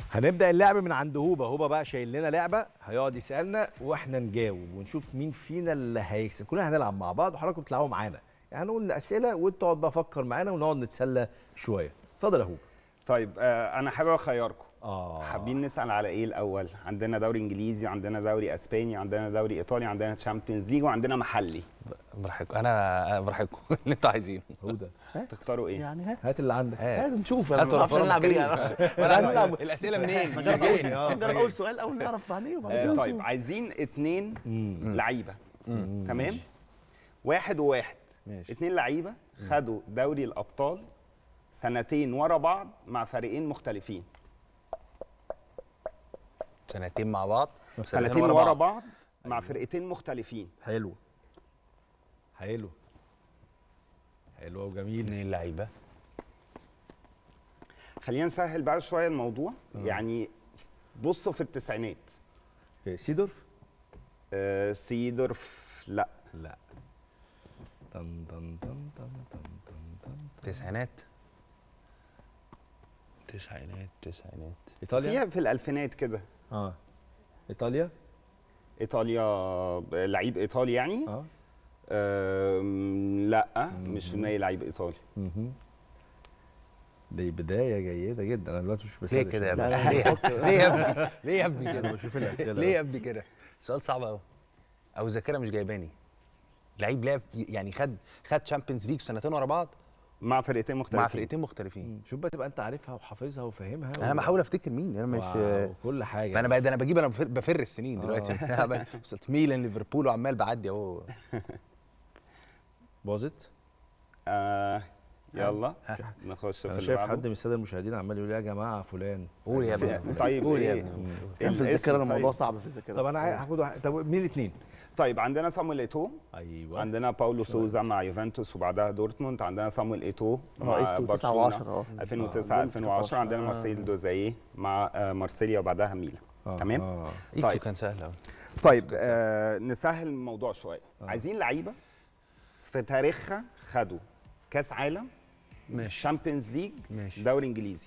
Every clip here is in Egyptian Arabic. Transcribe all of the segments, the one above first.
هنبدا اللعب من عند هوبا هوبا بقى شايل لنا لعبه هيقعد يسالنا واحنا نجاوب ونشوف مين فينا اللي هيكسب كلنا هنلعب مع بعض وحضراتكم تلعبوا معانا يعني هنقول الاسئله وانت تقعد بقى فكر معانا ونقعد نتسلى شويه اتفضل يا هوبا طيب آه انا حابب اخيركم اه حابين نسال على ايه الاول عندنا دوري انجليزي عندنا دوري اسباني عندنا دوري ايطالي عندنا تشامبيونز ليج وعندنا محلي براحتكم انا براحتكم اللي انتوا عايزينه هودا تختاروا ايه يعني ها هات اللي عندك هات نشوف هاتوا ما نعرفش نلعب ايه ولا هنلعب الاسئله منين؟ نجرب منين؟ أول- نجرب اول سؤال اول نعرف عليه وبعد آه كده طيب نشوف. عايزين اتنين مم. لعيبه تمام واحد وواحد ماشي اتنين لعيبه خدوا دوري الابطال سنتين ورا بعض مع فريقين مختلفين سنتين مع بعض سنتين ورا بعض مع فرقتين مختلفين حلو حلو حلو وجميل اثنين لعيبه خلينا نسهل بقى شويه الموضوع يعني بصوا في التسعينات أوكي، سيدورف آه سيدورف لا لا طن طن طن طن طن طن طن تسعينات تسعينات تسعينات ايطاليا فيها في الالفينات كده اه ايطاليا ايطاليا لعيب ايطالي يعني اه أم، لا مش في دماغي لعيب ايطالي مهم. دي بدايه جيده جدا انا دلوقتي مش بسال ليه كده يا السؤال. ابني؟ ليه ليه يا ابني؟ ليه يا ابني انا كده؟ بشوف الاسئله ليه يا ابني كده؟ سؤال صعب قوي او الذاكره مش جايباني لعيب لعب يعني خد خد تشامبيونز ليج سنتين ورا بعض مع فرقتين مختلفين مع فرقتين مختلفين مم. شوف بقى تبقى انت عارفها وحافظها وفاهمها انا بحاول افتكر مين انا مش كل حاجه ما انا بقى ده انا بجيب انا بفر, بفر السنين دلوقتي آه. أنا بقى وصلت ميلان ليفربول وعمال بعدي اهو باظت آه يلا ها. نخش في انا اللي شايف بعده. حد من الساده المشاهدين عمال يقول يا جماعه فلان قول يا في- ابني طيب قول يا إيه؟ ابني كان في الاسم الذاكره طيب. الموضوع صعب في الذاكره طب انا عاي- هاخد واحد طب مين الاثنين طيب عندنا صامويل ايتو ايوه عندنا باولو سوزا مع يوفنتوس وبعدها دورتموند عندنا صامويل ايتو مع إيتو، تسعة برشلونه وعشرة، اه. 2009 آه، 2010 عندنا آه. مارسيل دوزايه مع آه، مارسيليا وبعدها ميلان آه، تمام آه. ايتو طيب. كان سهل قوي طيب آه نسهل الموضوع شويه عايزين لعيبه في تاريخها خدوا كاس عالم ماشي شامبيونز ليج ماشي دوري انجليزي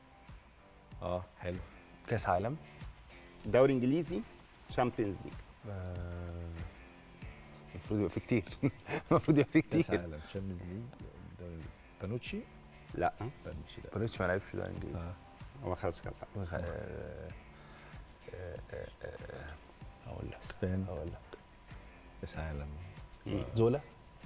اه حلو كاس عالم دوري انجليزي شامبيونز ليج آه، المفروض يبقى في كتير المفروض يبقى في كاس كتير عالم تشامبيونز ليج دوري- بانوتشي لا بانوتشي لا بونيتش ما لعبش ده انجليزي آه. هو ما خدش كاس عالم وخ- آه، آه، آه، آه، هقول لك اسبان هقول لك كاس عالم مم. زولا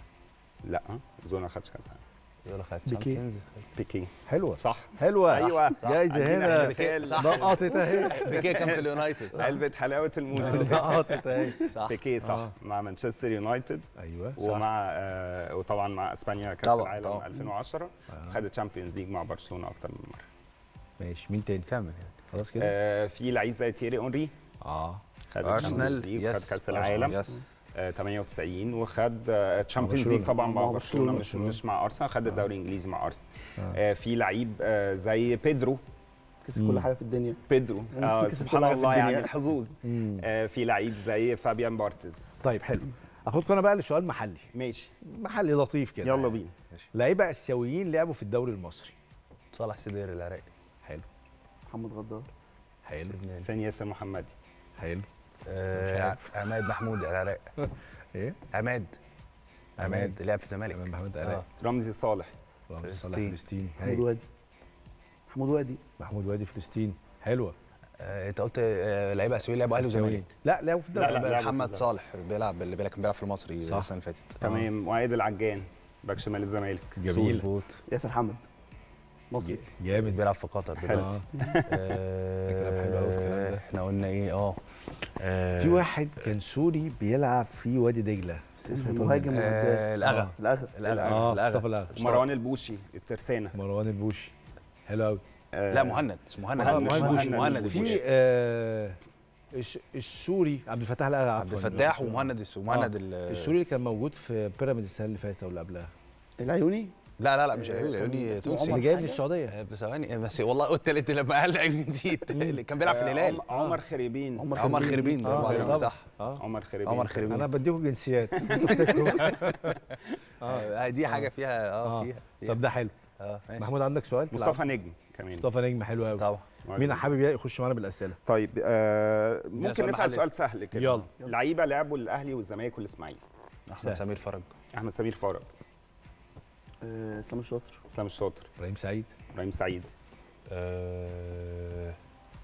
لا زونا ما خدش كاس عالم زولا خد بيكي. Champions. بيكي حلوه صح حلوه ايوه جايزه عندنا هنا احتفال. صح. نقطت اهي بيكي كان في اليونايتد صح علبة حلاوة الموسم نقطت اهي صح بيكي صح آه. مع مانشستر يونايتد ايوه ومع آه وطبعا مع اسبانيا كاس طبعاً، العالم طبعاً. 2010 آه. خد الشامبيونز ليج مع برشلونه اكتر من مره ماشي مين تاني كمل يعني خلاص كده آه في لعيب زي تيري اونري اه خد أرسنال، الشامبيونز ليج وخد يس، كاس أرسنال، العالم يس. آه 98 وخد الشامبيونز ليج برشلونة. طبعا مع مع برشلونه برشلونة. مش برشلونة. مش مع ارسنال خد الدوري الانجليزي مع ارسنال آه. آه في لعيب آه زي بيدرو كسب كل حاجه في الدنيا بيدرو آه كسب كل سبحان حاجة في الله يعني الدنيا. الحظوظ مم. آه في لعيب زي فابيان بارتز طيب حلو اخدكم انا بقى لسؤال محلي ماشي محلي لطيف كده يلا بينا لعيبه اسيويين لعبوا في الدوري المصري صالح سدير العراقي حلو محمد غدار حلو لبنان ثاني ياسر محمدي حلو آه، عارف. عماد محمود العراق ايه عماد عماد لعب في الزمالك امام محمد آه. علاء رمزي صالح رامي صالح فلسطين. فلسطيني محمود هاي. وادي محمود وادي محمود وادي فلسطين حلوه آه، انت قلت آه، لعيبه اسيويه لعبوا اهلي آسيويين. وزمالك لا لعبوا في الدوري لا، لا. لعبوا في محمد الزمالك. صالح بيلعب اللي بيلعب كان بيلعب في المصري صح. السنه اللي فاتت تمام وعيد العجان باك شمال الزمالك جميل مظبوط. ياسر حمد مصري ج- جامد بيلعب في قطر حلو. دلوقتي آه. كلام حلو أوي الكلام آه، ده. احنا قلنا ايه اه آه، في واحد كان سوري بيلعب في وادي دجله بس اسمه طارق. مهاجم وهداف آه، الاغا الاغا الاغا اه الأغا. مصطفى الاغا مروان البوشي الترسانه مروان البوشي حلو قوي آه، لا مهند اسمه مهند مهند، مش مهند بوشي البوشي. مهند في البوشي آه الس- السوري عبد الفتاح الاغا عبد عفواً. الفتاح ومهند الس- ومهند آه. ال- السوري اللي كان موجود في بيراميدز السنه اللي فاتت ولا قبلها العيوني لا لا لا مش العيوني العيوني اسمه تونسي اللي عمر جاي من حاجة؟ السعوديه آه، بثواني آه، بس والله قلت انت لما قال العيوني نسيت اللي كان بيلعب في آه، الهلال عم- عمر خريبين عمر عمر خريبين اه برافو عليك، بالظبط. صح اه عمر خريبين عمر خريبين انا بديكم جنسيات انتوا تفتكروا آه، دي حاجه فيها اه آه. فيها فيها. طب ده حلو اه ماشي محمود عندك سؤال مصطفى نجم كمان مصطفى نجم حلو قوي طبعا مين حابب يخش معانا بالاسئله طيب آه ممكن سؤال نسال محلي. سؤال سهل كده يلا. لعيبه لعبوا الاهلي والزمالك والاسماعيلي احمد سهل. سمير فرج احمد سمير فرج آه، اسلام الشاطر اسلام الشاطر ابراهيم سعيد ابراهيم سعيد آه،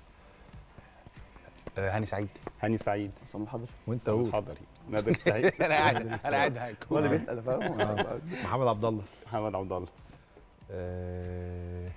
آه، هاني سعيد هاني سعيد عصام الحضري وانت سامي قول الحضري نادر سعيد انا قاعد انا قاعد معاك هو اللي بيسال فاهم محمد عبد الله محمد عبد الله آه،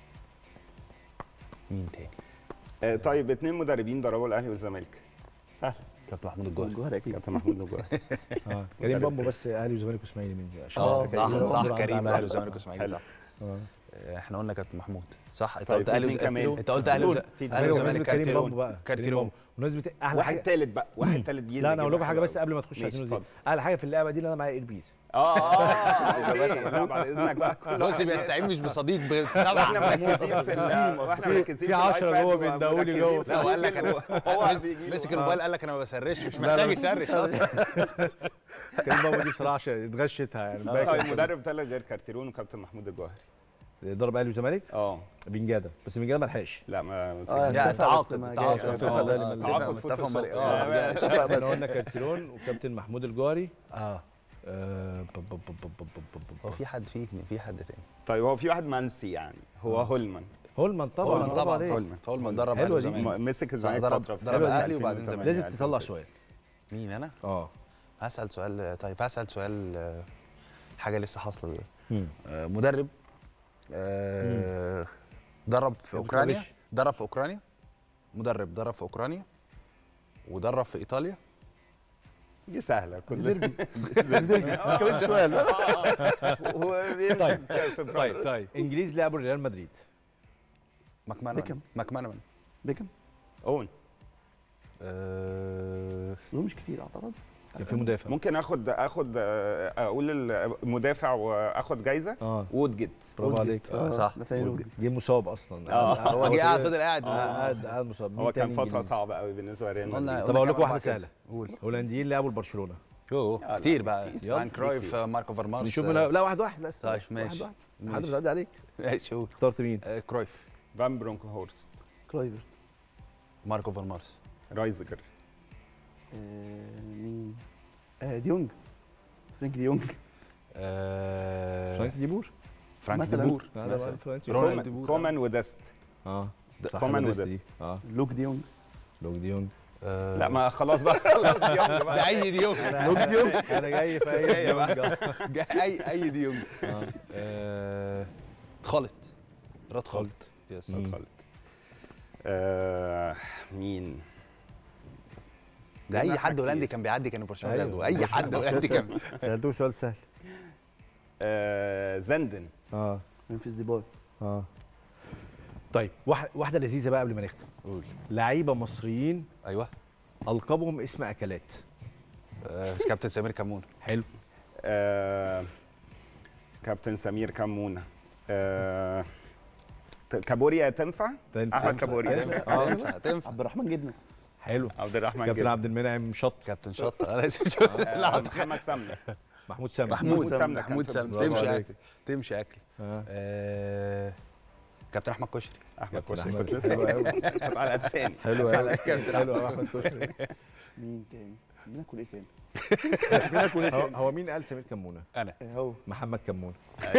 مين تاني؟ آه طيب اثنين مدربين دربوا الاهلي والزمالك سهل كابتن محمود الجوهري الجوهري اكيد كابتن محمود نجوى اه كريم بامبو بس اهلي وزمالك واسماعيلي مين عشان اه كريم صح بامبو صح عدى كريم على- اهلي وزمالك واسماعيلي حلو. صح آه. آه، احنا قلنا كابتن محمود صح انت طيب، قلت في اهلي مين وز- كمان؟ انت قلت اهلي وز- في اهلي ايوه وزمالك بمناسبة كريم كارتيرون بامبو بقى كريم كارتيرون بامبو بمناسبة احلى واحد حاجه تالت بقى واحد تالت جيل لا انا اقول لكم نجيبها حاجه حلوة بس قبل ما تخش ماشي، على التنين دي اتفضل. احلى حاجه في اللعبه دي ان انا معايا ايربيز اه اه أوكي. لا بعد اذنك بقى كل بص واحد- بيستعين مش بصديق واحنا بسبعه مركزين في ال- واحنا مركزين في في عشرة الآيباد جوه بيندهولي ومركزين جوه. في لا وقال لك الجوجل انا وهو مس- بيجيب- مسك آه. الموبايل قال لك انا ما بسرش مش لا، لا. محتاج يسرش اصلا كريم بامبو دي بصراحه عشان اتغشتها يعني الباقي طيب كان- مدرب تالت غير كارتيرون وكابتن محمود الجوهري ضرب اهلي وزمالك اه بن جاده بس بن جاده ما لحقش لا ما اه يعني اتفق بس تعاقد ما تعاقد جاش. آه، اتفق آه، لا، آه، لا، تعاقد متفق- فوتوشوب. متفق مالي- آه، اه ما جاش. احنا قلنا كارتيرون وكابتن محمود الجوهري اه آه، ب- ب- ب- ب- ب- ب- ب- هو في حد فيه في حد تاني طيب هو في واحد منسي يعني هو هولمان هولمان طبعا هولمان برافو طبعا عليك. هولمان. هولمان درب حلوة اهلي دي. وزمالك م- مسك الزمالك ضرب- فتره في ضرب حلوة أهلي في وبعدين 2008 لازم يعني. تطلع سؤال مين انا؟ اه هسال سؤال طيب هسال سؤال آه، حاجه لسه حاصله دلوقتي. مم. آه، مدرب آه، درب في يا اوكرانيا بتغش. درب في اوكرانيا مدرب درب في اوكرانيا ودرب في ايطاليا دي سهله كل زربي زربي ما كملش سؤال هو بيمسك في برايد طيب انجليز لعبوا ريال مدريد ماكمانمان بيكهام. ماكمانمان بيكم اون آه، بس دول مش كتير اعتقد كان في مدافع ممكن اخد اخد آه، اقول المدافع واخد جايزه اه وودجيت برافو عليك آه، صح. نثانيل وودجيت. جه مصاب اصلا آه. قاعد- هو جه قاعد كده- فضل قاعد آه، قاعد قاعد مصاب مين هو كان تاني فتره إنجليزي؟ صعبه قوي بالنسبه لريال قلنا- مدريد طب اقول لكم نكمل واحده بعد كده. سهله قول هولنديين لعبوا لبرشلونه يوه لا، كتير بقى يلا. فان كرويف آه، ماركو فيرمارس نشوف آه، من لا واحد واحد لا استنى طيب، واحد ماشي. واحد حد ماشي. بتعدي عليك ماشي قول اخترت مين آه، كرويف فان برونكو هورست كلايفرت ماركو فيرمارس رايزجر آه، مين آه، ديونج فرانك ديونج آه، فرانك ديبور فرانك مثلاً. ديبور لا، لا، مثلاً. فرانك رونالد كومان, ديبور. كومان ودست اه صح كومان لابس ودست. دي. اه لوك ديونج لوك ديونج آه، لا ما خلاص بقى خلاص ديونج بقى ده اي ديونج لوك ديونج انا جاي في اي جاي بقى. ديونج جا- اي اي ديونج آه، خالد راد خالد يس مم. خالد. آه مين ده اي إحنا حد كتير. هولندي كان بيعدي كان برشلونه أيوة. بياخده اي حد هولندي كان سالته سؤال سهل آه زندن اه ممفيس ديباي اه طيب واحد واحده لذيذه بقى قبل ما نختم قول لعيبه مصريين ايوه القابهم اسم اكلات آه، كابتن سمير كمون حلو آه كابتن سمير كمونه آه ت- كابوريا تنفع تنفع. احمد كابوريا تنفع تنفع تنفع عبد الرحمن جبنه حلو عبد الرحمن كابتن جدا عبد المنعم شط كابتن شط انا لسه شوف- لا آه محمد سمنه محمود سامي محمود محمود سمنة سمنة كان محمود في سمنة برافو تمشي عليك. اكل تمشي اكل آه. آه، كابتن احمد كشري احمد كابتن كشري أحمد كنت كشري. حلو لسه قوي كانت على لساني حلو قوي حلو قوي احمد كشري مين تاني بناكل ايه تاني هو, هو مين قال سمير كمونه انا آه، هو محمد كمونه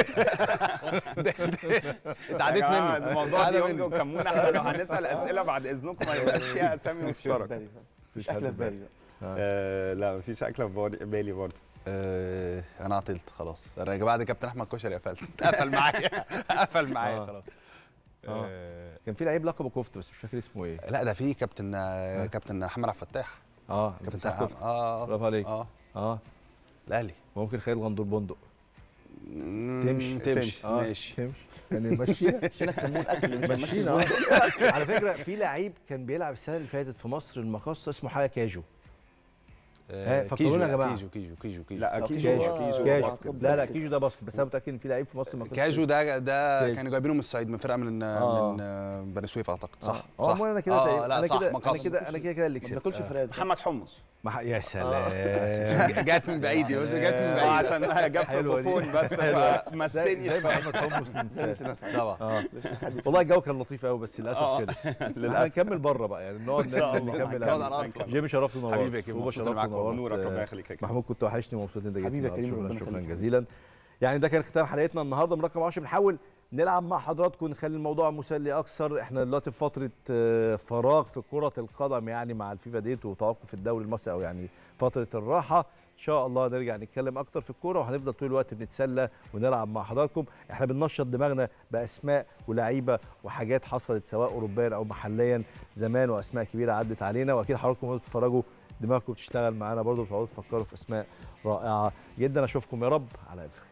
انت عديت يا جماعة، منه ده موضوع عدى ديونج منه. وكمونه احنا لو هنسال اسئله بعد اذنكم ما يبقاش فيها اسامي مش في مشتركه بالي بقى. مش حد اكله في في بالي. بالي بقى. آه لا مفيش اكله في بالي- بالي برضه آه، انا عطلت خلاص انا بعد كابتن احمد كشري قفلت قفل معايا قفل معايا آه. خلاص آه. آه، كان في لعيب لقبه كفته بس مش فاكر اسمه ايه لا ده في كابتن آه، كابتن محمد عبد الفتاح اه كابتن فتح اه كفته اه برافو عليك اه اه الاهلي ممكن خالد غندور بندق تمشي تمشي آه، ماشي تمشي يعني مشينا شيلك كمون اكل مش هنمشي مشينا آه. على فكره في لعيب كان بيلعب السنه اللي فاتت في مصر المقصه اسمه حاجه كاجو آه، ها، فكرونا كيجو يا لا، جماعة. كيجو كيجو كيجو كيجو لا آه، اكيد كيجو. كيجو كيجو. كاجو باسكت، لا لا باسكت. كيجو ده باسكت بس انا متاكد ان في لعيب في مصر المقصه كاجو ده ده كاجو. كانوا جايبينه من الصعيد من فرقه من آه. من آه، بني سويف اعتقد صح اه عموما انا كده آه، تقريبا لا انا صح كده انا مقص. كده انا كده كده اللي ما كسبت بناكلش آه. فراخ محمد حمص مح... يا سلام جت من بعيد يا باشا جت من اه بعيد عشان جاب في حلوة دي. بوفون بس حلوة. فمسني زي شويه محمد حمص من ساعة. طبعا اه والله الجو كان لطيف قوي بس للاسف آه. خلص احنا نكمل بره بقى يعني نقعد إن شاء الله. نكمل نقعد على- على الأرض. جيمي شرفت ونورت حبيبي يا كريم، طوبى مبسوط شرفت إني معاك والله. ونورت. نورك ربنا آه، يخليك يا كريم. محمود كنت وحشني ومبسوط انت جيت حبيبي يا النهاردة. كريم، شكرا ربنا شكرا يخليك. جزيلا يعني ده كان ختام حلقتنا النهارده من رقم 10 بنحاول نلعب مع حضراتكم نخلي الموضوع مسلي اكثر احنا دلوقتي في فتره آه، فراغ في كره القدم يعني مع الفيفا ديت وتوقف الدوري المصري او يعني فتره الراحه ان شاء الله نرجع نتكلم اكتر في الكوره وهنفضل طول الوقت بنتسلى ونلعب مع حضراتكم احنا بننشط دماغنا باسماء ولاعيبه وحاجات حصلت سواء اوروبيا او محليا زمان واسماء كبيره عدت علينا واكيد حضراتكم وانتوا بتتفرجوا دماغكم بتشتغل معانا برضه بتقعدوا تفكروا في اسماء رائعه جدا اشوفكم يا رب على الف خير